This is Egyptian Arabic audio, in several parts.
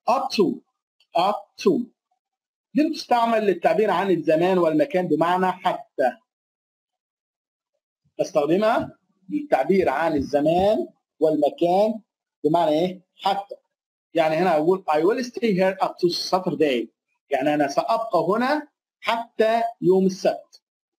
up to up to دي بتستعمل للتعبير عن الزمان والمكان بمعنى حتى بستخدمها للتعبير عن الزمان والمكان بمعنى ايه؟ حتى يعني هنا اقول I will stay here up to Saturday يعني انا سابقى هنا حتى يوم السبت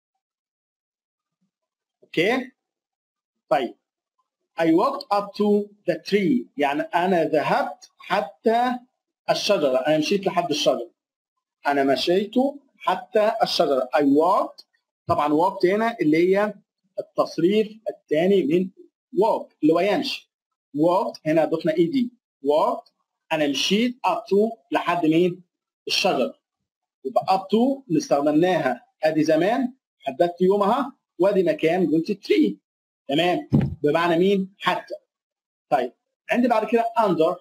اوكي طيب I walked up to the tree يعني انا ذهبت حتى الشجره انا مشيت لحد الشجره انا مشيت حتى الشجره I walked طبعا walked هنا اللي هي التصريف الثاني من walk اللي هو يمشي walked هنا ضفنا اي دي walked انا مشيت up to لحد مين الشجره يبقى up to اللي استخدمناها ادي زمان حددت يومها وادي مكان قلت تري تمام بمعنى مين حتى طيب عندي بعد كده under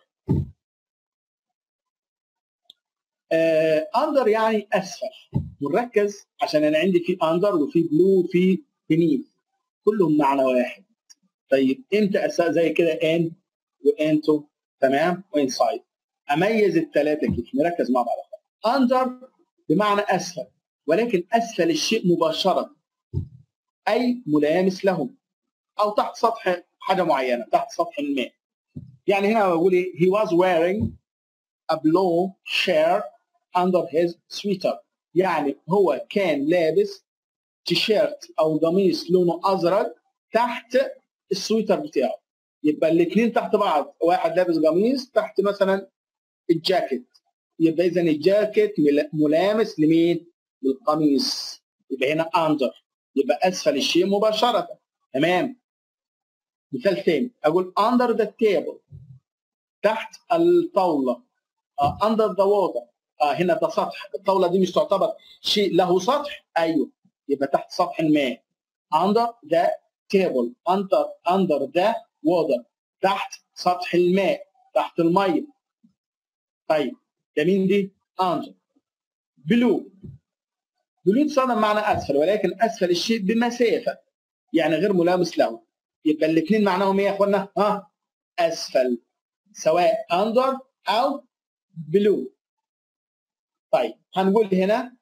آه under يعني اسفل ونركز عشان انا عندي في under وفي blue وفي beneath كلهم معنى واحد طيب امتى أس- زي كده ان وانتو تمام وانسايد اميز الثلاثه كيف نركز مع بعض under بمعنى اسفل ولكن اسفل الشيء مباشره اي ملامس له او تحت سطح حاجه معينه تحت سطح الماء يعني هنا بقول ايه he was wearing a blue shirt under his sweater يعني هو كان لابس تيشيرت او قميص لونه ازرق تحت السويتر بتاعه يبقى الاثنين تحت بعض واحد لابس قميص تحت مثلا الجاكيت يبقى اذا الجاكيت مل- ملامس لمين؟ للقميص يبقى هنا اندر يبقى اسفل الشيء مباشره تمام مثال ثاني اقول under the table تحت الطاوله uh, under the water uh, هنا ده سطح الطاوله دي مش تعتبر شيء له سطح ايوه يبقى تحت سطح الماء under the table under under the water تحت سطح الماء تحت الميه طيب ده مين دي under below below تستخدم معنى اسفل ولكن اسفل الشيء بمسافه يعني غير ملامس له يبقى الاثنين معناهم ايه يا اخوانا ها اسفل سواء under او below طيب هنقول هنا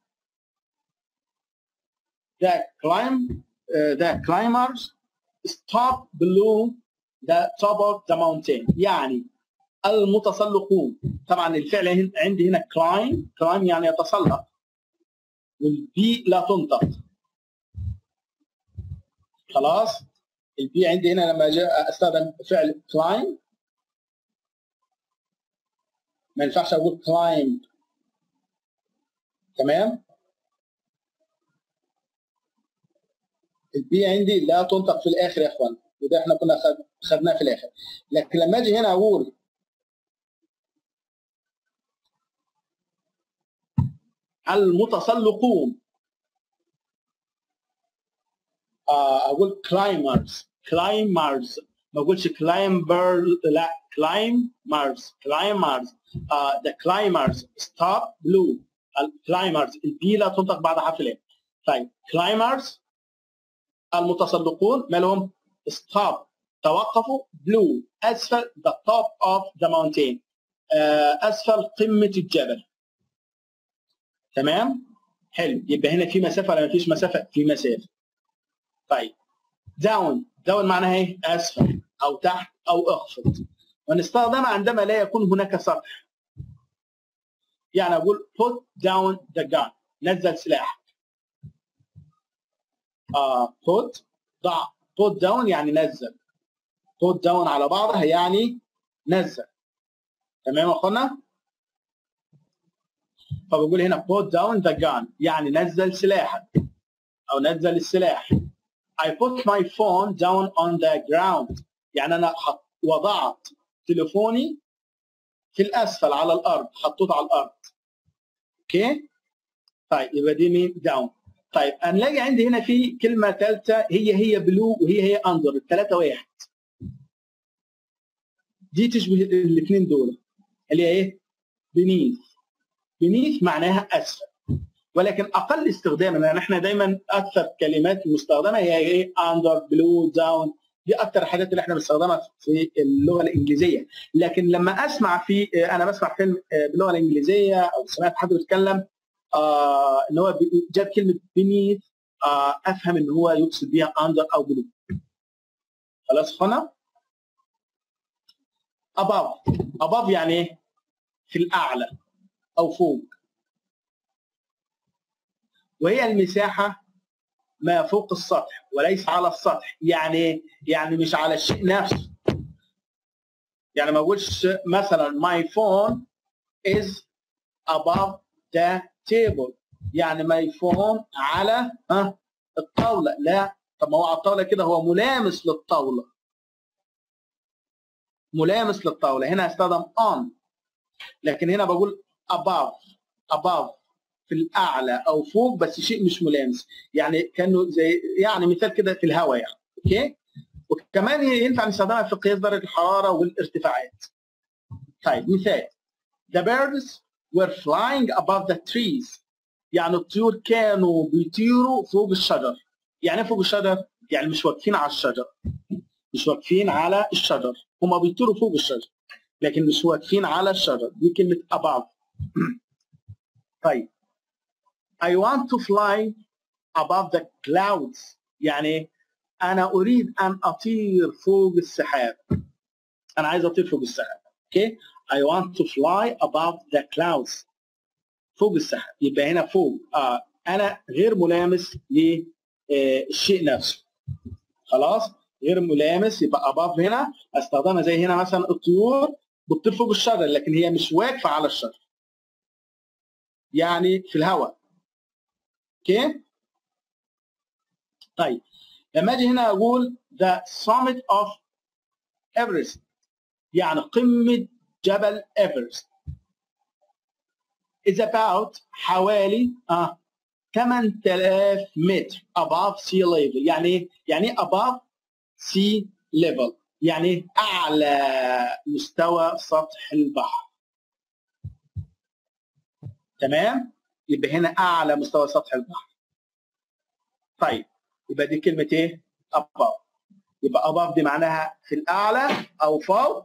the climb uh, the climbers stop below the top of the mountain يعني المتسلقون طبعا الفعل هن- عندي هنا climb climb يعني يتسلق والبي لا تنطق خلاص البي عندي هنا لما جاء استخدم فعل climb ما ينفعش اقول climb تمام البي عندي لا تنطق في الاخر يا اخوان وده احنا كنا خد- خدناه في الاخر لكن لما اجي هنا اقول المتسلقون آه، اقول climbers climbers ما اقولش climber لا climbers climbers uh, the climbers stop blue الكلايمرز البي لا تنطق بعد حرف الام طيب climbers المتسلقون مالهم stop توقفوا blue اسفل the top of the mountain آه، اسفل قمه الجبل تمام حلو يبقى هنا في مسافه ولا ما فيش مسافه في مسافه طيب داون داون معناها ايه اسفل او تحت او اخفض ونستخدمها عندما لا يكون هناك سطح يعني اقول put down the gun نزل سلاح آه put ضع put down يعني نزل put down على بعضها يعني نزل تمام يا اخوانا فبقول هنا put down the gun يعني نزل سلاحك او نزل السلاح I put my phone down on the ground يعني انا حط وضعت تليفوني في الاسفل على الارض حطيته على الارض اوكي طيب يبقى دي مين داون طيب هنلاقي عندي هنا في كلمه ثالثه هي هي بلو وهي هي اندر الثلاثه واحد دي تشبه الاثنين دول اللي هي ايه بنيث بنيث معناها اسفل ولكن اقل استخداما لان احنا دايما اكثر كلمات المستخدمه هي ايه اندر بلو داون دي اكتر الحاجات اللي احنا بنستخدمها في اللغه الانجليزيه لكن لما اسمع في انا بسمع فيلم باللغه الانجليزيه او سمعت حد بيتكلم آه ان هو جاب كلمه beneath آه افهم ان هو يقصد بيها under او below خلاص هنا above above يعني ايه في الاعلى او فوق وهي المساحه ما فوق السطح وليس على السطح يعني يعني مش على الشيء نفسه يعني ما اقولش مثلا my phone is above the table يعني my phone على ها الطاوله لا طب ما هو على الطاوله كده هو ملامس للطاوله ملامس للطاوله هنا هستخدم on لكن هنا بقول above above في الاعلى او فوق بس شيء مش ملامس يعني كانه زي يعني مثال كده في الهواء يعني اوكي وكمان ينفع نستخدمها في قياس درجه الحراره والارتفاعات طيب مثال the birds were flying above the trees يعني الطيور كانوا بيطيروا فوق الشجر يعني فوق الشجر يعني مش واقفين على الشجر مش واقفين على الشجر هم بيطيروا فوق الشجر لكن مش واقفين على الشجر دي كلمه above طيب I want to fly above the clouds يعني أنا أريد أن أطير فوق السحاب أنا عايز أطير فوق السحاب أوكي I want to fly above the clouds فوق السحاب يبقى هنا فوق آه أنا غير ملامس للشيء نفسه خلاص غير ملامس يبقى above هنا استخدمها زي هنا مثلا الطيور بتطير فوق الشجر لكن هي مش واقفه على الشجر يعني في الهواء اوكي طيب لما اجي هنا اقول the summit of Everest يعني قمة جبل ايفرست is about حوالي اه 8000 متر above sea level يعني يعني above sea level يعني اعلى مستوى سطح البحر تمام يبقى هنا اعلى مستوى سطح البحر طيب يبقى دي كلمه ايه above يبقى above دي معناها في الاعلى او فوق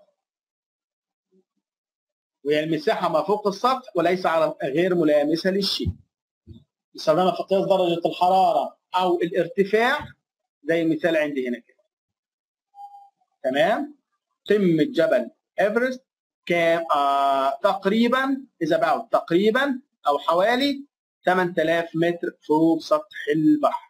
وهي المساحه ما فوق السطح وليس على غير ملامسه للشيء استخدامها في قياس درجه الحراره او الارتفاع زي المثال عندي هنا كده تمام قمه جبل ايفرست كام آه تقريبا is about تقريبا او حوالي 8000 متر فوق سطح البحر